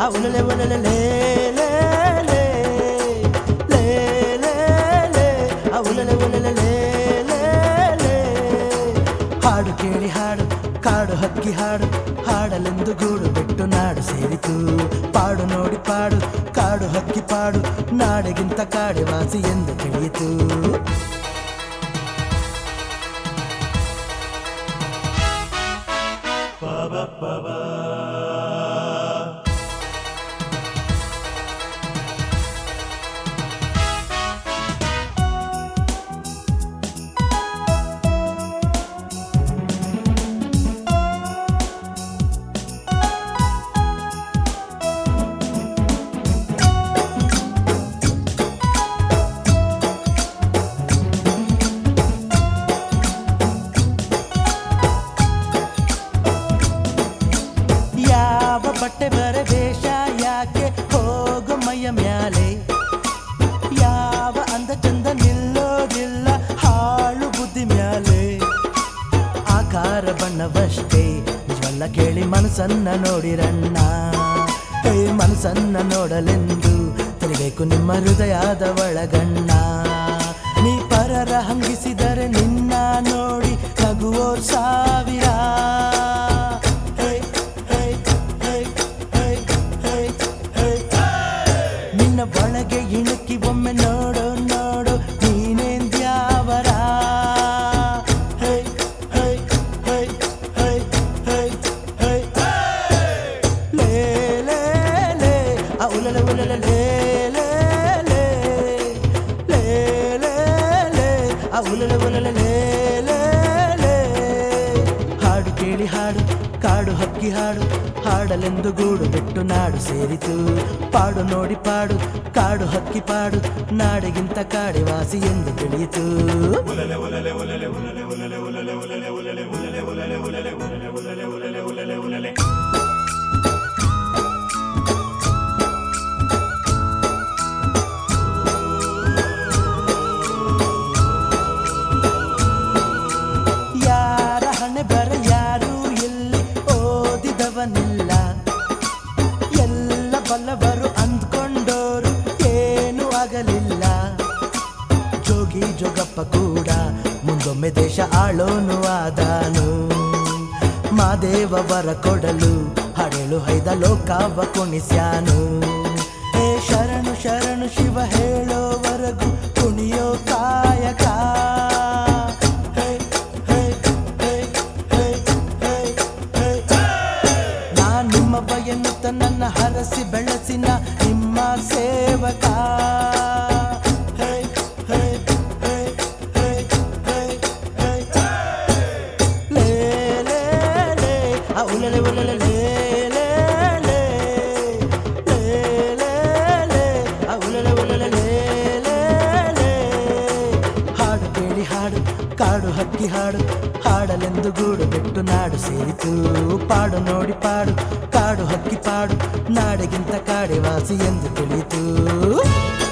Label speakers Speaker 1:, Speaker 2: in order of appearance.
Speaker 1: ಆ ಉಲಲೆ ಉಲಲೆ ಲೇ ಲೇ ಲೇ ಲೇ ಲೇ ಲೇ ಆ ಉಲಲೆ ಉಲಲೆ ಲೇ ಲೇ ಲೇ ಹಾಡು ಕೇಳಿ ಹಾಡು ಕಾಡು ಹಕ್ಕಿ ಹಾಡು ಹಾಡಲೆಂದು ಗೂಡು ಬಿಟ್ಟು ನಾಡು ಸೇರಿತು ಪಾಡು ನೋಡಿ ಪಾಡು ಕಾಡು ಹಕ್ಕಿ ಪಾಡು ನಾಡಿಗಿಂತ ಕಾಡೆ ವಾಸಿ ಎಂದು ತಿಳಿಯಿತು ಯಾವ ಬಟ್ಟೆ ಬರೆ ವೇಷ ಯಾಕೆ ಹೋಗು ಮೈಯ ಮ್ಯಾಲೆ ಯಾವ ಅಂದ ಚಂದ ನಿಲ್ಲೋದಿಲ್ಲ ಹಾಳು ಬುದ್ಧಿ ಮ್ಯಾಲೆ ಆಕಾರ ಬಣ್ಣವಷ್ಟೇ ನಿಜವಲ್ಲ ಕೇಳಿ ಮನಸ್ಸನ್ನ ನೋಡಿರಣ್ಣ ಕೈ ಮನಸ್ಸನ್ನ ನೋಡಲೆಂದು ತಿರುಗಬೇಕು ನಿಮ್ಮ ಹೃದಯದ ಒಳಗಣ್ಣ ನೀ ಪರರ ಹಂಗಿಸಿದರೆ ನಿನ್ನ ನೋಡಿ ನಗುವೋರ್ ಸಾವಿರ ಹೇ, ಹೇ, ಹೇ, ಹೇ, ಹೇ, ಹೇ. ನಿನ್ನ ಒಳಗೆ ಇಣುಕಿ ಒಮ್ಮೆ ನೋಡು ನೋಡು ನೀನೇಂದ್ಯಾವರ ಹೇ, ಹೇ, ಹೇ, ಹೇ, ಹೇ, ಹೇ. ಲೇ, ಲೇ, ಲೇ, ಆ ಉಲಲೆ ಉಲಲೆ ಲೇ, ಲೇ, ಲೇ. ಲೇ, ಲೇ, ಲೇ, ಆ ಉಲಲೆ ಉಲಲೆ ಲೇ, ಲೇ, ಲೇ. ಹಾಡು ಕೇಳಿ ಹಾಡು ಕಾಡು ಹಕ್ಕಿ ಹಾಡು ಹಾಡಲೆಂದು ಗೂಡು ಬಿಟ್ಟು ನಾಡು ಸೇರಿತು ಪಾಡು ನೋಡಿ ಪಾಡು ಕಾಡು ಹಕ್ಕಿ ಪಾಡು ನಾಡಿಗಿಂತ ಕಾಡೆ ವಾಸಿ ಎಂದು ತಿಳಿಯಿತು ಯಾರ ಹಣೆ ಬರ ಯಾರು ಎಲ್ಲಿ ಓದಿದವನಿಲ್ಲ ಎಲ್ಲ ಬಲ್ಲವರು ಅಂದ್ಕೊಂಡೋರು ಏನೂ ಆಗಲಿಲ್ಲ ಜೋಗಿ ಜೋಗಪ್ಪ ಕೂಡ ಮುಂದೊಮ್ಮೆ ದೇಶ ಆಳೋನು ಆದಾನು ಮಾದೇವ ವರ ಕೊಡಲು ಹಡೆಳು ಹೈದ ಲೋಕವ ಕುಣಿಸ್ಯಾನು ಹೇ ಶರಣು ಶರಣು ಶಿವ ಹೇಳೋವರೆಗೂ ಕುಣಿಯೋ ಕಾಯಕ ಹೇ, ಹೇ, ಹೇ, ಹೇ, ಹೇ, ಹೇ. ನಾ ನಿಮ್ಮವ ಎನ್ನುತ್ತ ನನ್ನ ಹರಸಿ ಬೆಳೆಸಿನ ನಿಮ್ಮ ಸೇವಕ ಹೇ, ಹೇ, ಹೇ, ಹೇ, ಹೇ, ಹೇ. ಲೇ, ಲೇ, ಲೇ, ಆ ಉಲಲೆ ಉಲಲೆ ಲೇ, ಲೇ, ಲೇ. ಲೇ, ಲೇ, ಲೇ, ಆ ಉಲಲೆ ಉಲಲೆ ಲೇ, ಲೇ, ಲೇ. ಹಾಡು ಕೇಳಿ ಹಾಡು ಕಾಡು ಹಕ್ಕಿ ಹಾಡು ಹಾಡಲೆಂದು ಗೂಡು ಬಿಟ್ಟು ನಾಡು ಸೇರಿತು ಪಾಡು ನೋಡಿ ಪಾಡು ಕಾಡು ಹಕ್ಕಿ ಪಾಡು ನಾಡಿಗಿಂತ ಕಾಡೆ ವಾಸಿ ಎಂದು ತಿಳಿಯಿತು